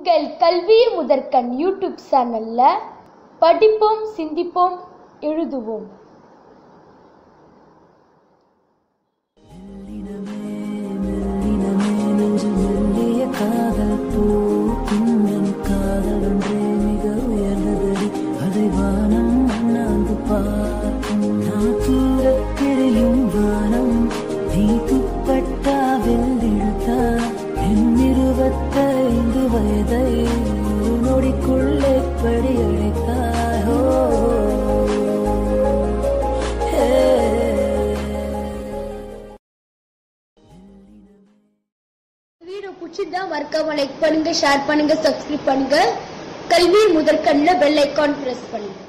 உங்கள் கல்வி முதற்கண் யூடியூப் சேனல்ல படிப்போம் சிந்திப்போம் எழுதுவோம் மெல்லினமே நெஞ்சு மெல்லிய காதல் பூக்கும் என் காதல் ஒன்றே மிக உயர்ந்ததடி அதை வானம் அண்ணாந்து பார்க்கும் நான் தூரத் தெரியும் வானம் நீ துப்பட்டா வெள்ளிழுத்தா என் இருபத்தைந்து வயதை ஒரு நொடிக்குள்ளே படி அழைத்தாயோ வீடியோ பிடிச்சிருந்தா மறக்காம லைக் பண்ணுங்க ஷேர் பண்ணுங்க சப்ஸ்கிரைப் பண்ணுங்க கல்வி முதற்கண்ணில் பெல் ஐக்கான் பிரஸ் பண்ணுங்க